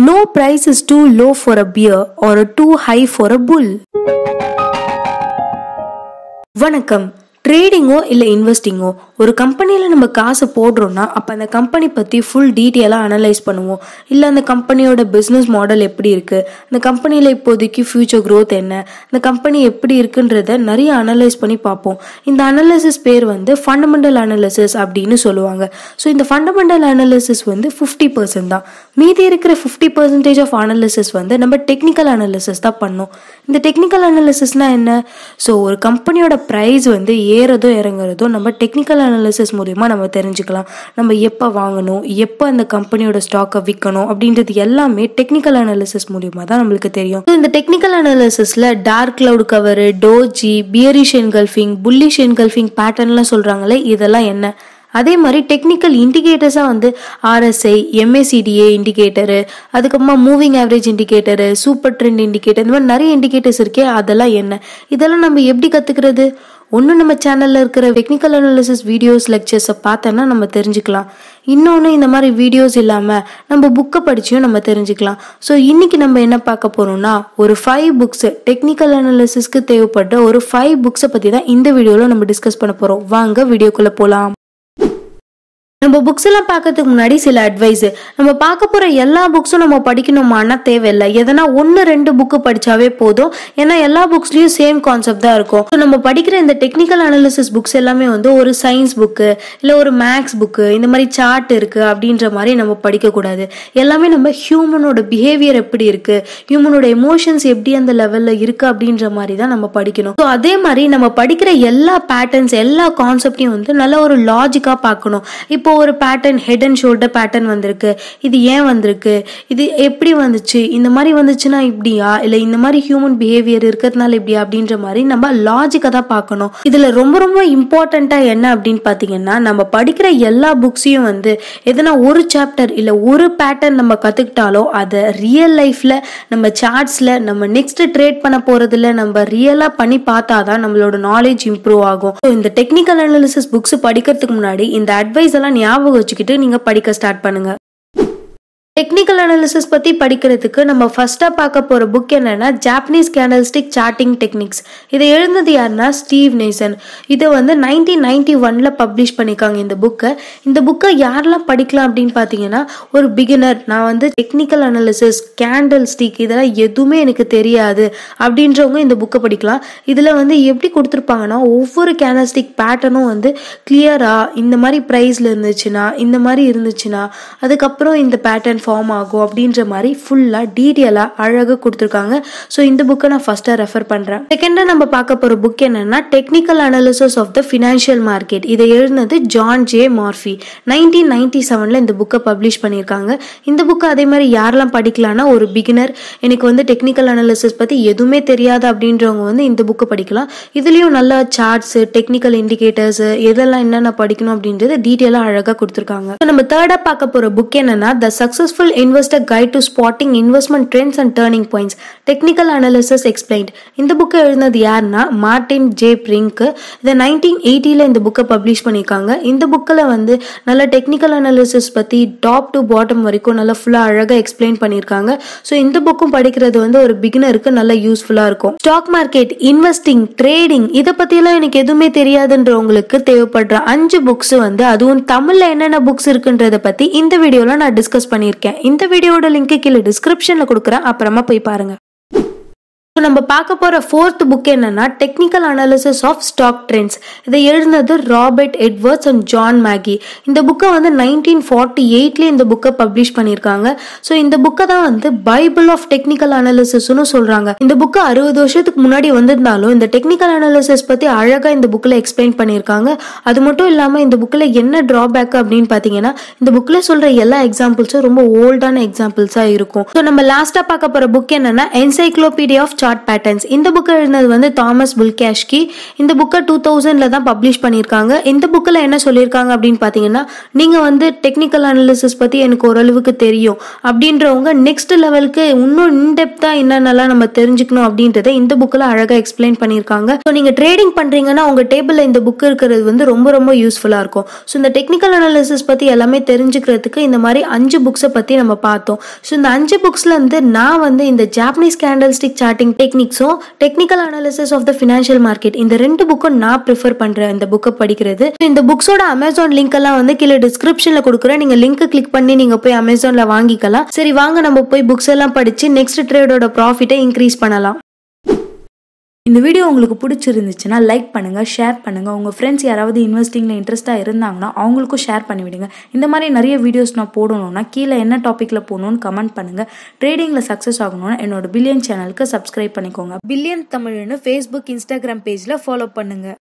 No price is too low for a beer or too high for a bull. வணக்கம் ட்ரேடிங்கோ இல்லை இன்வெஸ்டிங்கோ ஒரு கம்பெனியில் நம்ம காசு போடுறோம்னா அப்போ அந்த கம்பெனி பற்றி ஃபுல் டீட்டெயிலாக அனலைஸ் பண்ணுவோம் இல்லை அந்த கம்பெனியோட பிஸ்னஸ் மாடல் எப்படி இருக்குது அந்த கம்பெனியில் இப்போதைக்கு ஃப்யூச்சர் growth என்ன அந்த கம்பெனி எப்படி இருக்குன்றத நிறைய அனலைஸ் பண்ணி பார்ப்போம் இந்த அனலிசிஸ் பேர் வந்து ஃபண்டமெண்டல் அனலிசிஸ் அப்படின்னு சொல்லுவாங்க ஸோ இந்த ஃபண்டமெண்டல் அனலிசிஸ் வந்து ஃபிஃப்டி பர்சன்ட் தான் மீதி இருக்கிற ஃபிஃப்டி பர்சன்டேஜ் ஆஃப் அனலிசிஸ் வந்து நம்ம டெக்னிக்கல் அனலிசிஸ் தான் பண்ணோம் இந்த டெக்னிக்கல் அனலிசிஸ்னா என்ன ஸோ ஒரு கம்பெனியோட ப்ரைஸ் வந்து ஏறதோ இறங்குறதோ நம்ம டெக்னிக்கல் அனலிசிஸ் மூலிமா நம்ம தெரிஞ்சுக்கலாம் நம்ம எப்போ வாங்கணும் எப்போ அந்த கம்பெனியோட ஸ்டாக்கை விற்கணும் அப்படின்றது எல்லாமே டெக்னிக்கல் அனாலிசிஸ் மூலிமா தான் நம்மளுக்கு தெரியும் So, இந்த டெக்னிக்கல் அனாலிசிஸில் dark cloud cover doji bearish engulfing bullish engulfing பேட்டர்ன்லாம் சொல்கிறாங்களே இதெல்லாம் என்ன அதே மாதிரி டெக்னிக்கல் இண்டிகேட்டர்ஸாக வந்து ஆர்எஸ்ஐ எம்ஏசிடிஏ இண்டிகேட்டரு அதுக்கப்புறமா moving average indicator super trend indicator இந்த மாதிரி நிறைய இண்டிகேட்டர்ஸ் இருக்கே அதெல்லாம் என்ன இதெல்லாம் நம்ம எப்படி கற்றுக்கிறது ஒன்று நம்ம சேனலில் இருக்கிற டெக்னிக்கல் அனாலிசிஸ் வீடியோஸ் லெக்சர்ஸை பார்த்தோன்னா நம்ம தெரிஞ்சுக்கலாம் இன்னொன்று இந்த மாதிரி வீடியோஸ் இல்லாமல் நம்ம புக்கை படிச்சியும் நம்ம தெரிஞ்சுக்கலாம் ஸோ இன்னைக்கு நம்ம என்ன பார்க்க போகிறோம்னா ஒரு ஃபைவ் புக்ஸ் டெக்னிக்கல் அனாலிசிஸ்க்கு தேவைப்பட்ட ஒரு ஃபைவ் புக்ஸை பற்றி தான் இந்த வீடியோவில் நம்ம டிஸ்கஸ் பண்ண போகிறோம் வாங்க வீடியோக்குள்ளே போகலாம் நம்ம புக்ஸ் எல்லாம் பார்க்கறதுக்கு முன்னாடி சில அட்வைஸ் நம்ம பார்க்க போற எல்லா புக்ஸும் நம்ம படிக்கணுமானா தேவையில்லை எதனா ஒன்று ரெண்டு புக்கு படிச்சாவே போதும் ஏன்னா எல்லா புக்ஸ்லயும் சேம் கான்செப்ட் தான் இருக்கும் So, நம்ம படிக்கிற இந்த டெக்னிக்கல் அனாலிசிஸ் புக்ஸ் எல்லாமே வந்து ஒரு சயின்ஸ் புக்கு இல்லை ஒரு மேக்ஸ் புக்கு இந்த மாதிரி சார்ட் இருக்கு அப்படின்ற மாதிரி நம்ம படிக்கக்கூடாது எல்லாமே நம்ம ஹியூமனோட பிஹேவியர் எப்படி இருக்கு ஹியூமனோட எமோஷன்ஸ் எப்படி அந்த லெவல்ல இருக்கு அப்படின்ற மாதிரி தான் நம்ம படிக்கணும் ஸோ அதே மாதிரி நம்ம படிக்கிற எல்லா பேட்டர்ன்ஸ் எல்லா கான்செப்டையும் வந்து நல்ல ஒரு லாஜிக்கா பார்க்கணும் இப்போ ஒரு pattern head and shoulder pattern வந்திருக்கு இது ஏன் வந்திருக்கு இது எப்படி வந்துச்சு இந்த மாதிரி வந்துச்சுன்னா இப்படியா இல்லை இந்த மாதிரி ஹியூமன் பிஹேவியர் இருக்கிறதுனால இப்படியா அப்படின்ற மாதிரி நம்ம லாஜிக்கை தான் பார்க்கணும் இதுல ரொம்ப ரொம்ப இம்பார்ட்டண்டா என்ன அப்படின்னு பார்த்தீங்கன்னா நம்ம படிக்கிற எல்லா புக்ஸையும் வந்து எதனா ஒரு சாப்டர் இல்லை ஒரு பேட்டர்ன் நம்ம கத்துக்கிட்டாலோ அதை ரியல் லைஃப்ல நம்ம சார்ட்ஸ்ல நம்ம நெக்ஸ்ட் ட்ரேட் பண்ண போறதுல நம்ம ரியலா பண்ணி பார்த்தாதான் நம்மளோட நாலேஜ் இம்ப்ரூவ் ஆகும் So, இந்த டெக்னிக்கல் அனாலிசிஸ் புக்ஸ் படிக்கிறதுக்கு முன்னாடி இந்த அட்வைஸ் எல்லாம் ஞாபகம் வச்சுக்கிட்டு நீங்க படிக்க ஸ்டார்ட் பண்ணுங்க டெக்னிக்கல் அனாலிசிஸ் பற்றி படிக்கிறதுக்கு நம்ம ஃபர்ஸ்ட்டாக பார்க்க போகிற புக் என்னன்னா ஜாப்பனீஸ் கேண்டல்ஸ்டிக் சார்ட்டிங் டெக்னிக்ஸ் இதை எழுந்தது யாருன்னா ஸ்டீவ் நேசன் இதை வந்து நைன்டீன் நைன்டி ஒனில் பப்ளிஷ் பண்ணியிருக்காங்க இந்த புக்கை இந்த புக்கை யாரெல்லாம் படிக்கலாம் அப்படின்னு பார்த்தீங்கன்னா ஒரு பிகினர் நான் வந்து டெக்னிக்கல் அனாலிசிஸ் கேண்டல் ஸ்டிக் இதெல்லாம் எதுவுமே எனக்கு தெரியாது அப்படின்றவங்க இந்த புக்கை படிக்கலாம் இதில் வந்து எப்படி கொடுத்துருப்பாங்கன்னா ஒவ்வொரு கேண்டல் ஸ்டிக் பேட்டர்னும் வந்து கிளியராக இந்த மாதிரி ப்ரைஸில் இருந்துச்சுன்னா இந்த மாதிரி இருந்துச்சுன்னா அதுக்கப்புறம் இந்த பேட்டர்ன் ஃபார்ம் ஆகும் அப்படின்ற மாதிரி ஃபுல்லாக டீட்டெயிலாக அழகாக கொடுத்துருக்காங்க ஸோ இந்த புக்கை நான் ஃபஸ்ட்டாக ரெஃபர் பண்ணுறேன் செகண்டாக நம்ம பார்க்க போகிற புக் என்னன்னா technical analysis of the financial market இதை எழுதினது John J Murphy nineteen ninety செவனில் இந்த புக்கை பப்ளிஷ் பண்ணியிருக்காங்க இந்த புக்கை அதே மாதிரி யாரெல்லாம் படிக்கலாம்னா ஒரு பிகினர் எனக்கு வந்து டெக்னிக்கல் அனாலிசிஸ் பற்றி எதுவுமே தெரியாது அப்படின்றவங்க வந்து இந்த புக்கை படிக்கலாம் இதுலேயும் நல்ல சார்ட்ஸு டெக்னிக்கல் இண்டிகேட்டர்ஸ் எதெல்லாம் என்னென்ன படிக்கணும் அப்படின்றது டீட்டெயிலாக அழகாக கொடுத்துருக்காங்க So, நம்ம தேர்டாக பார்க்க போகிற புக் என்னன்னா the successful investor guide to spotting investment trends and turning points technical analysis explained இந்த புக்கை எழுதினது யாருன்னா மார்டின் ஜே பிரிங்க் இதை நைன்டீன் எயிட்டியில் இந்த புக்கை பப்ளிஷ் பண்ணியிருக்காங்க இந்த புக்கில் வந்து நல்ல டெக்னிக்கல் அனாலிசிஸ் பற்றி டாப் டு பாட்டம் வரைக்கும் நல்லா ஃபுல்லாக அழகாக எக்ஸ்பிளைன் பண்ணியிருக்காங்க ஸோ இந்த புக்கும் படிக்கிறது வந்து ஒரு பிகினருக்கு நல்ல யூஸ்ஃபுல்லாக இருக்கும் ஸ்டாக் மார்க்கெட் இன்வெஸ்டிங் ட்ரேடிங் இதை பற்றியெல்லாம் எனக்கு எதுவுமே தெரியாதுன்றவங்களுக்கு தேவைப்படுற அஞ்சு புக்ஸ் வந்து அதுவும் தமிழில் என்னென்ன புக்ஸ் இருக்குன்றத பற்றி இந்த வீடியோவில் நான் டிஸ்கஸ் பண்ணியிருக்கேன் இந்த வீடியோட லிங்க் கீழே டிஸ்கிரிப்ஷனில் கொடுக்குறேன் அப்புறமா போய் பாருங்க So, நம்ம பார்க்க போற ஃபோர்த் புக் என்னன்னா technical analysis of stock trends இதை எழுதினது Robert Edwards and John Magee இந்த புக்கை வந்து நைன்டீன் ஃபார்ட்டி எயிட்லேயே இந்த புக்கை பப்ளிஷ் பண்ணியிருக்காங்க ஸோ இந்த புக்கை தான் வந்து பைபிள் ஆஃப் டெக்னிக்கல் அனாலிசிஸ்னு சொல்றாங்க இந்த புக்கு அறுபது வருஷத்துக்கு முன்னாடி வந்திருந்தாலும் இந்த டெக்னிக்கல் அனாலிசிஸ் பத்தி அழகா இந்த புக்கில் எக்ஸ்பிளைன் பண்ணியிருக்காங்க அது மட்டும் இல்லாமல் இந்த புக்கில் என்ன ட்ராபேக் அப்படின்னு பார்த்தீங்கன்னா இந்த புக்கில் சொல்ற எல்லா எக்ஸாம்பிள்ஸும் ரொம்ப ஓல்டான எக்ஸாம்பிள்ஸாக இருக்கும் ஸோ நம்ம லாஸ்ட்டாக பார்க்க போகிற புக் என்னன்னா என்சைக்ளோபீடியா ஆஃப் சார்ட் பேட்டர்ன்ஸ் இந்த புக்கை எழுதினது வந்து தாமஸ் புல்கேஷ்கி இந்த புக்கை டூ தௌசண்ட்ல தான் பப்ளிஷ் பண்ணியிருக்காங்க இந்த புக்கில் என்ன சொல்லியிருக்காங்க அப்படின்னு பார்த்தீங்கன்னா நீங்கள் வந்து டெக்னிக்கல் அனாலிசிஸ் பற்றி எனக்கு ஓரளவுக்கு தெரியும் அப்படின்றவங்க நெக்ஸ்ட் லெவலுக்கு இன்னும் இன்டெப்த்தாக என்னென்னலாம் நம்ம தெரிஞ்சுக்கணும் அப்படின்றத இந்த புக்கில் அழகாக எக்ஸ்பிளைன் பண்ணியிருக்காங்க ஸோ நீங்கள் ட்ரேடிங் பண்ணுறீங்கன்னா உங்கள் டேபிளில் இந்த புக் இருக்கிறது வந்து ரொம்ப ரொம்ப யூஸ்ஃபுல்லாக இருக்கும் ஸோ இந்த டெக்னிக்கல் அனாலிசிஸ் பற்றி எல்லாமே தெரிஞ்சுக்கிறதுக்கு இந்த மாதிரி அஞ்சு புக்ஸை பற்றி நம்ம பார்த்தோம் ஸோ இந்த அஞ்சு புக்ஸில் வந்து நான் வந்து இந்த ஜாப்பனீஸ் கேண்டல் ஸ்டிக் சார்ட்டிங் டெக்னிக்ஸும் technical analysis of the financial market இந்த ரெண்டு புக்கும் நான் ப்ரிஃபர் பண்ணுறேன் இந்த புக்கை படிக்கிறது இந்த புக்ஸோட அமேசான் லிங்க் எல்லாம் வந்து கீழே டிஸ்கிரிப்ஷனில் கொடுக்குறேன் நீங்கள் லிங்க் கிளிக் பண்ணி நீங்கள் போய் அமேசானில் வாங்கிக்கலாம் சரி வாங்க நம்ம போய் புக்ஸ் எல்லாம் படித்து நெக்ஸ்ட் ட்ரேடோட ப்ராஃபிட்டை இன்க்ரீஸ் பண்ணலாம் இந்த வீடியோ உங்களுக்கு பிடிச்சிருந்துச்சுன்னா லைக் பண்ணுங்கள் ஷேர் பண்ணுங்கள் உங்கள் ஃப்ரெண்ட்ஸ் யாராவது இன்வெஸ்டிங்கில் இன்ட்ரெஸ்ட்டாக இருந்தாங்கன்னா அவங்களுக்கும் ஷேர் பண்ணி விடுங்க இந்த மாதிரி நிறைய வீடியோஸ் நான் போடணும்னா கீழே என்ன டாப்பிக்கில் போகணும்னு கமெண்ட் பண்ணுங்கள் ட்ரேடிங்கில் சக்ஸஸ் ஆகணும்னா என்னோட பில்லியன் சேனலுக்கு சப்ஸ்கிரைப் பண்ணிக்கோங்க பில்லியன் தமிழ்னு ஃபேஸ்புக் இன்ஸ்டாகிராம் பேஜில் ஃபாலோ பண்ணுங்கள்